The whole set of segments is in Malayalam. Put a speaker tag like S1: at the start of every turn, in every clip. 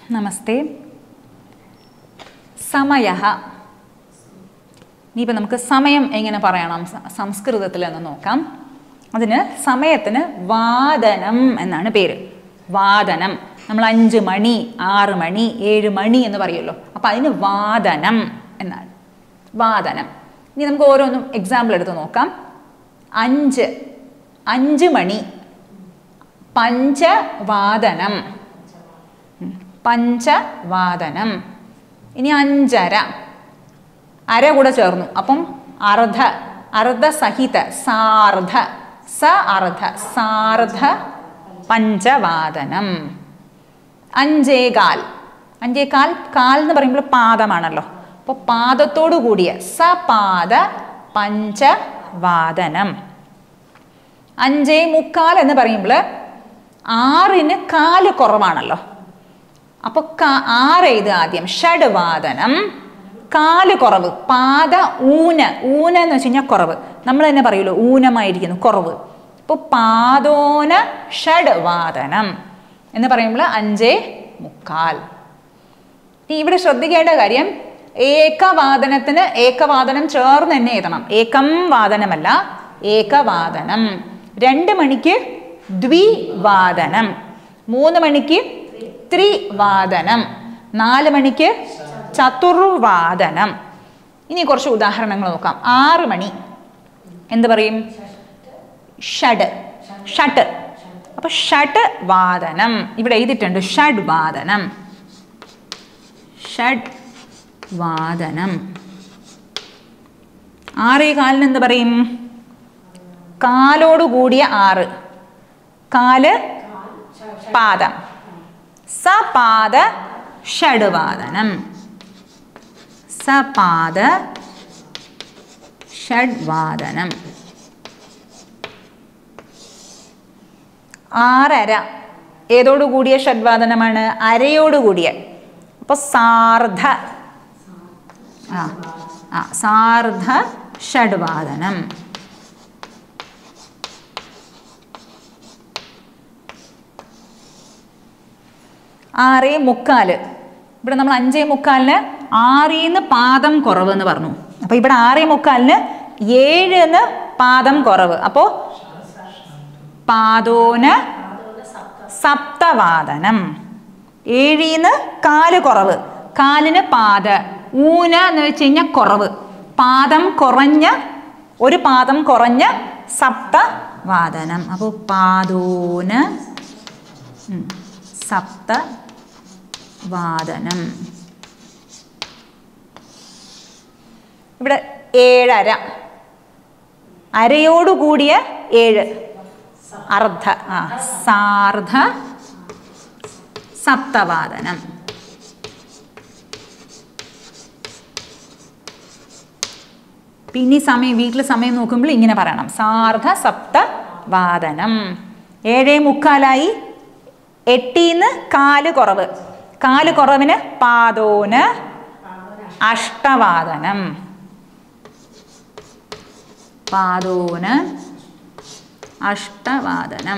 S1: നമസ്തേ സമയ ഇനിയിപ്പോൾ നമുക്ക് സമയം എങ്ങനെ പറയണം സ- സംസ്കൃതത്തിൽ എന്ന് നോക്കാം അതിന് സമയത്തിന് വാദനം എന്നാണ് പേര് വാദനം നമ്മൾ അഞ്ച് മണി ആറ് മണി ഏഴ് മണി എന്ന് പറയുമല്ലോ അപ്പോൾ അതിന് വാദനം എന്നാണ് വാദനം ഇനി നമുക്ക് ഓരോന്നും എക്സാമ്പിൾ എടുത്ത് നോക്കാം അഞ്ച് അഞ്ച് മണി പഞ്ചവാദനം ഉം. പഞ്ചവാദനം ഇനി അഞ്ചര അര കൂടെ ചേർന്നു അപ്പം അർദ്ധ അർദ്ധസഹിത സാർദ്ധ സ അർദ്ധ സാർദ്ധ പഞ്ചവാദനം അഞ്ചേകാൽ അഞ്ചേകാൽ കാൽ എന്ന് പറയുമ്പോൾ പാദമാണല്ലോ അപ്പോൾ പാദത്തോടു കൂടിയ സപാദ പഞ്ചവാദനം അഞ്ചേ മുക്കാൽ എന്ന് പറയുമ്പോൾ ആറിന് കാല് കുറവാണല്ലോ അപ്പൊ ക- ആറ് എഴുതുക ആദ്യം ഷഡ്വാദനം കാല് കുറവ് പാദ ഊന ഊന എന്ന് വെച്ച് കഴിഞ്ഞാൽ കുറവ് നമ്മൾ തന്നെ പറയുമല്ലോ ഊനമായിരിക്കുന്നു കുറവ് അപ്പോൾ പാദോന ഷഡ്വാദനം എന്ന് പറയുമ്പോൾ അഞ്ചേ മുക്കാൽ ഇനി ഇവിടെ ശ്രദ്ധിക്കേണ്ട കാര്യം ഏകവാദനത്തിന് ഏകവാദനം ചേർന്ന് തന്നെ എഴുതണം ഏകം വാദനമല്ല ഏകവാദനം രണ്ട് മണിക്ക് ദ്വിവാദനം മൂന്ന് മണിക്ക് ത്രിവാദനം നാല് മണിക്ക് ചതുർവാദനം ഇനി കുറച്ച് ഉദാഹരണങ്ങൾ നോക്കാം ആറ് മണി എന്ത് പറയും ഷഡ് ഷട്ട് അപ്പൊ ഷഡ് വാദനം ഇവിടെ എഴുതിയിട്ടുണ്ട് ഷഡ് വാദനം ഷഡ് വാദനം ആറേ കാലിന് എന്ത് പറയും കാലോട് കൂടിയ ആറ് കാല് പാദം സപാദ ഷഡ്വാദനം സപാദ ഷഡ്വാദനം ആറര ഏതോട് കൂടിയ ഷഡ്വാദനമാണ് അരയോട് കൂടിയ അപ്പൊ സാർദ്ധ ആ ആ സാർദ്ധ ഷഡ്വാദനം ആറേ മുക്കാല് ഇവിടെ നമ്മൾ അഞ്ചേ മുക്കാലിന് ആറീന്ന് പാദം കുറവ് എന്ന് പറഞ്ഞു അപ്പൊ ഇവിടെ ആറേ മുക്കാലിന് ഏഴ് എന്ന് പാദം കുറവ് അപ്പോ പാദോന സപ്തവാദനം ഏഴീന്ന് കാല് കുറവ് കാലിന് പാദ ഊന എന്ന് വെച്ച് കഴിഞ്ഞാൽ കുറവ് പാദം കുറഞ്ഞ ഒരു പാദം കുറഞ്ഞ സപ്തവാദനം അപ്പോൾ പാദോന ഉം, സപ്ത വാദനം ഇവിടെ ഏഴര അരയോടുകൂടിയ ഏഴ് അർദ്ധ ആ സാർദ്ധ സപ്തവാദനം പിന്നെ ഈ സമയം വീട്ടിൽ സമയം നോക്കുമ്പോൾ ഇങ്ങനെ പറയണം സാർദ്ധ സപ്തവാദനം ഏഴേ മുക്കാലായി എട്ടീന്ന് കാല് കുറവ് കാല് കുറവിന് പാദോന് അഷ്ടവാദനം പാദോന് അഷ്ടവാദനം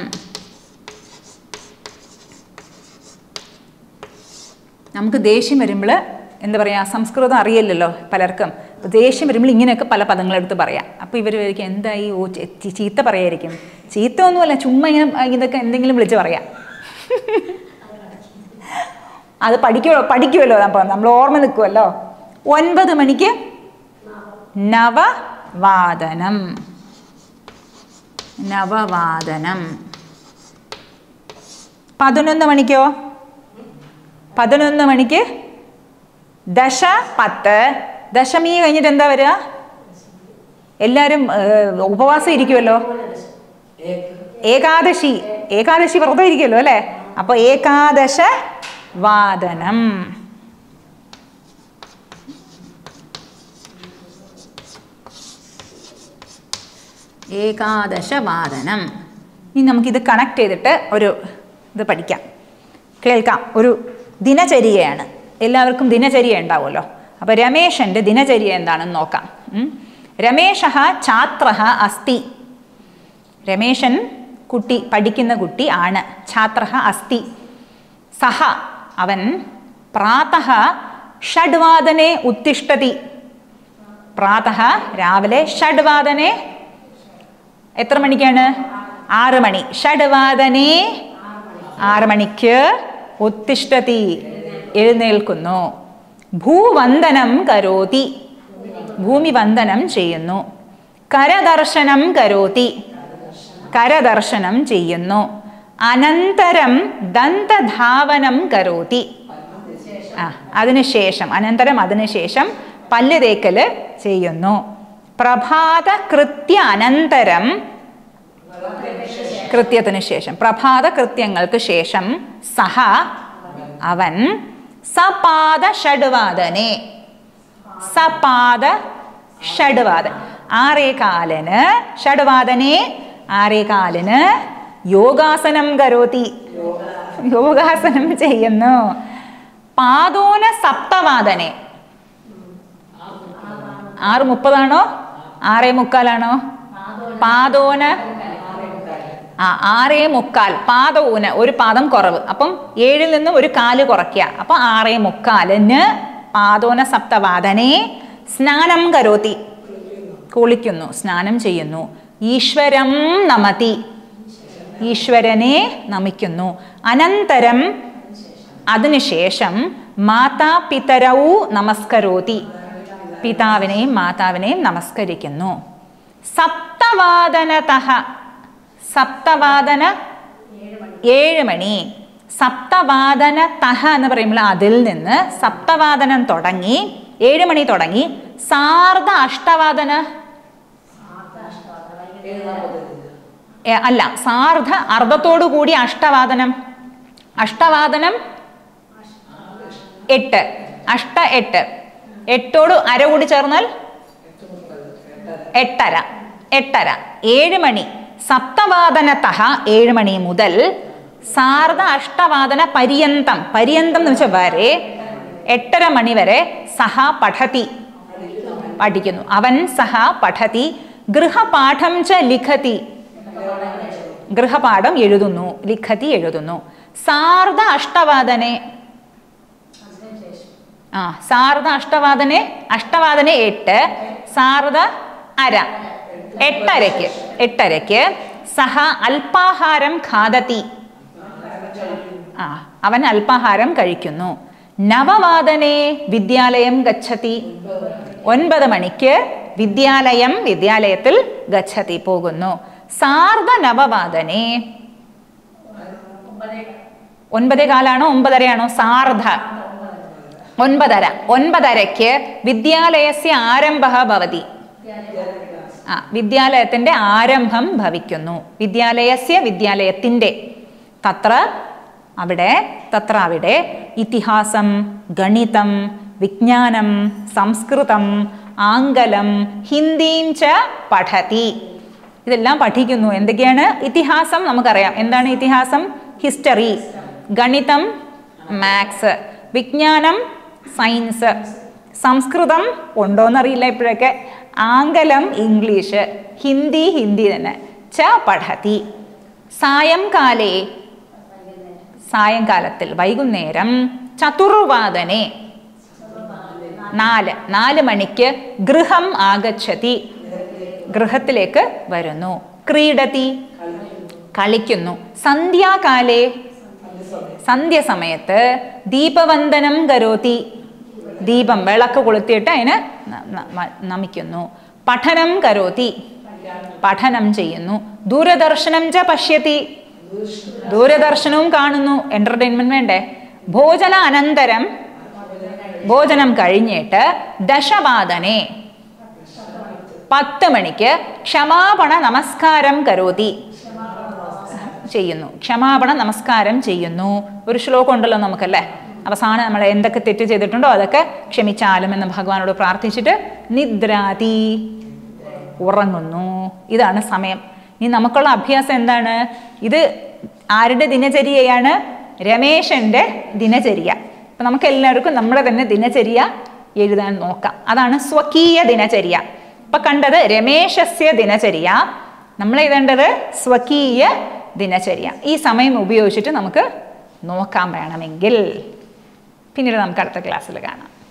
S1: നമുക്ക് ദേഷ്യം വരുമ്പോൾ എന്താ പറയുക സംസ്കൃതം അറിയില്ലല്ലോ പലർക്കും അപ്പോൾ ദേഷ്യം വരുമ്പോൾ ഇങ്ങനെയൊക്കെ പല പദങ്ങളെടുത്ത് പറയാം അപ്പോൾ ഇവർ വിചാരിക്കും എന്തായി ഓ ചീ- ചീ- ചീത്ത പറയായിരിക്കും ചീത്ത ഒന്നുമല്ല ചുമ്മാ ഇങ്ങനെ ആ, ഇതൊക്കെ എന്തെങ്കിലും വിളിച്ച് പറയാം അത് പഠിക്കുമോ പഠിക്കുമല്ലോ അപ്പോൾ നമ്മൾ ഓർമ്മ നിൽക്കുമല്ലോ ഒൻപത് മണിക്ക് നവവാദനം നവവാദനം പതിനൊന്ന് മണിക്കോ പതിനൊന്ന് മണിക്ക് ദശ പത്ത് ദശമി കഴിഞ്ഞിട്ട് എന്താ വരിക എല്ലാവരും ഏഹ്, ഉപവാസം ഇരിക്കുമല്ലോ ഏകാദശി ഏകാദശി വ്രതം ഇരിക്കുമല്ലോ അല്ലേ അപ്പൊ ഏകാദശ വാദനം ഏകാദശ വാദനം ഇനി നമുക്കിത് കണക്ട് ചെയ്തിട്ട് ഒരു ഇത് പഠിക്കാം കേൾക്കാം ഒരു ദിനചര്യയാണ് എല്ലാവർക്കും ദിനചര്യ ഉണ്ടാവുമല്ലോ അപ്പോൾ രമേശൻ്റെ ദിനചര്യ എന്താണെന്ന് നോക്കാം ഉം. രമേശः ഛാത്രः അസ്തി രമേശൻ കുട്ടി പഠിക്കുന്ന കുട്ടി ആണ് ഛാത്രः അസ്തി സഹ അവൻ പ്രാതഃ ഷഡ്വാദനെ ഉത്തിഷ്ഠതി പ്രാതഃ രാവിലെ ഷഡ്വാദനെ എത്ര മണിക്കാണ് ആറ് മണി ഷഡ്വാദനെ ആറ് മണിക്ക് ഉത്തിഷ്ഠതി എഴുന്നേൽക്കുന്നു ഭൂവന്ദനം കരോതി ഭൂമി വന്ദനം ചെയ്യുന്നു കരദർശനം കരോതി കരദർശനം ചെയ്യുന്നു അനന്തരം ദന്തധാവനം കരോതി ആ അതിനുശേഷം അനന്തരം അതിനുശേഷം പല്ല് തേക്കല് ചെയ്യുന്നു പ്രഭാത കൃത്യ അനന്തരം കൃത്യത്തിന് ശേഷം പ്രഭാത കൃത്യങ്ങൾക്ക് ശേഷം സഹ അവൻ സപാദ ഷഡ്വാദനെ സപാദ ഷഡ്വാദൻ ആറേ കാലിന് ഷഡ്വാദനെ ആറേ കാലിന് യോഗാസനം കരോതി യോഗാസനം ചെയ്യുന്നു പാദോന സപ്തവാദനെ ആറ് മുപ്പതാണോ ആറേ മുക്കാലാണോ പാദോന ആ ആറേ മുക്കാൽ പാദഊന് ഒരു പാദം കുറവ് അപ്പം ഏഴിൽ നിന്നും ഒരു കാല് കുറയ്ക്കുക അപ്പൊ ആറേ മുക്കാലിന് പാദോന സപ്തവാദനെ സ്നാനം കരോതി കുളിക്കുന്നു സ്നാനം ചെയ്യുന്നു ഈശ്വരം നമതി ഈശ്വരനെ നമിക്കുന്നു അനന്തരം അതിനുശേഷം മാതാപിതരൗ നമസ്കരോതി പിതാവിനെയും മാതാവിനെയും നമസ്കരിക്കുന്നു സപ്തവാദനതഃ സപ്തവാദന ഏഴ് മണി സപ്തവാദന തഹ എന്ന് പറയുമ്പോൾ അതിൽ നിന്ന് സപ്തവാദനം തുടങ്ങി ഏഴ് മണി തുടങ്ങി സാർദ്ധ അഷ്ടവാദന ഏ, അല്ല സാർദ്ധ അർദ്ധത്തോടു കൂടി അഷ്ടവാദനം അഷ്ടവാദനം എട്ട് അഷ്ട എട്ട് എട്ടോട് അര കൂടി ചേർന്നാൽ എട്ടര എട്ടര ഏഴ് മണി സപ്തവാദനത്തഹ ഏഴ് മണി മുതൽ സാർദ്ധ അഷ്ടവാദന പര്യന്തം പര്യന്തം എന്ന് വെച്ചാൽ വരെ എട്ടര മണി വരെ സഹ പഠതി പഠിക്കുന്നു അവൻ സഹ പഠതി ഗൃഹപാഠം ച ലിഖതി ഗൃഹപാഠം എഴുതുന്നു ലിഖതി എഴുതുന്നു സാർദ്ധ അഷ്ടവാദനെ ആ സാർദ്ധ അഷ്ടവാദനെ അഷ്ടവാദനെ എട്ട് സാർദ്ധ അര എട്ടരയ്ക്ക് എട്ടരയ്ക്ക് സഹ അല്പാഹാരം ഖാദതി ആ അവൻ അല്പാഹാരം കഴിക്കുന്നു നവവാദനെ വിദ്യാലയം ഗച്ഛതി ഒൻപത് മണിക്ക് വിദ്യാലയം വിദ്യാലയത്തിൽ ഗച്ഛതി പോകുന്നു സാർദ്ധ നവവാദനെ ഒൻപതേ കാലാണോ ഒമ്പതരയാണോ സാർദ്ധ ഒൻപതര ഒൻപതരയ്ക്ക് വിദ്യാലയസ്യ ആരംഭ ഭവതി ആ വിദ്യാലയത്തിന്റെ ആരംഭം ഭവിക്കുന്നു വിദ്യാലയസ്യ വിദ്യാലയത്തിന്റെ തത്ര അവിടെ തത്ര അവിടെ ഇതിഹാസം ഗണിതം വിജ്ഞാനം സംസ്കൃതം ആംഗലം ഹിന്ദിയും ച പഠതി ഇതെല്ലാം പഠിക്കുന്നു എന്തൊക്കെയാണ് ഇതിഹാസം നമുക്കറിയാം എന്താണ് ഇതിഹാസം ഹിസ്റ്ററി ഗണിതം മാത്സ് വിജ്ഞാനം സയൻസ് സംസ്കൃതം ഉണ്ടോന്നറിയില്ല ഇപ്പോഴൊക്കെ ആംഗലം ഇംഗ്ലീഷ് ഹിന്ദി ഹിന്ദി തന്നെ ച പഠതി സായംകാലേ സായങ്കാലത്തിൽ വൈകുന്നേരം ചതുർവാദനെ നാല് നാല് മണിക്ക് ഗൃഹം ആഗച്ഛതി ഗൃഹത്തിലേക്ക് വരുന്നു ക്രീഡതി കളിക്കുന്നു സന്ധ്യാകാലേ സന്ധ്യ സമയത്ത് ദീപവന്ദനം കരോതി ദീപം വിളക്ക് കൊളുത്തിയിട്ട് അതിന് ന- ന- മ- നമിക്കുന്നു പഠനം കരോതി പഠനം ചെയ്യുന്നു ദൂരദർശനം ച പശ്യതി ദൂരദർശനവും കാണുന്നു എന്റർടൈൻമെന്റ് വേണ്ടേ ഭോജന അനന്തരം ഭോജനം കഴിഞ്ഞിട്ട് ദശവാദനെ പത്ത് മണിക്ക് ക്ഷമാപണ നമസ്കാരം കരോതി ചെയ്യുന്നു ക്ഷമാപണ നമസ്കാരം ചെയ്യുന്നു ഒരു ശ്ലോകം ഉണ്ടല്ലോ നമുക്കല്ലേ അവസാനം നമ്മൾ എന്തൊക്കെ തെറ്റ് ചെയ്തിട്ടുണ്ടോ അതൊക്കെ ക്ഷമിച്ചാലും എന്ന് ഭഗവാനോട് പ്രാർത്ഥിച്ചിട്ട് നിദ്രാതി ഉറങ്ങുന്നു ഇതാണ് സമയം ഇനി നമുക്കുള്ള അഭ്യാസം എന്താണ് ഇത് ആരുടെ ദിനചര്യയാണ് രമേശന്റെ ദിനചര്യ അപ്പൊ നമുക്ക് എല്ലാവർക്കും നമ്മുടെ തന്നെ ദിനചര്യ എഴുതാൻ നോക്കാം അതാണ് സ്വകീയ ദിനചര്യ ഇപ്പൊ കണ്ടത് രമേശസ്യ ദിനചര്യ നമ്മൾ എഴുതേണ്ടത് സ്വകീയ ദിനചര്യ ഈ സമയം ഉപയോഗിച്ചിട്ട് നമുക്ക് നോക്കാൻ വേണമെങ്കിൽ പിന്നീട് നമുക്ക് അടുത്ത ക്ലാസ്സിൽ കാണാം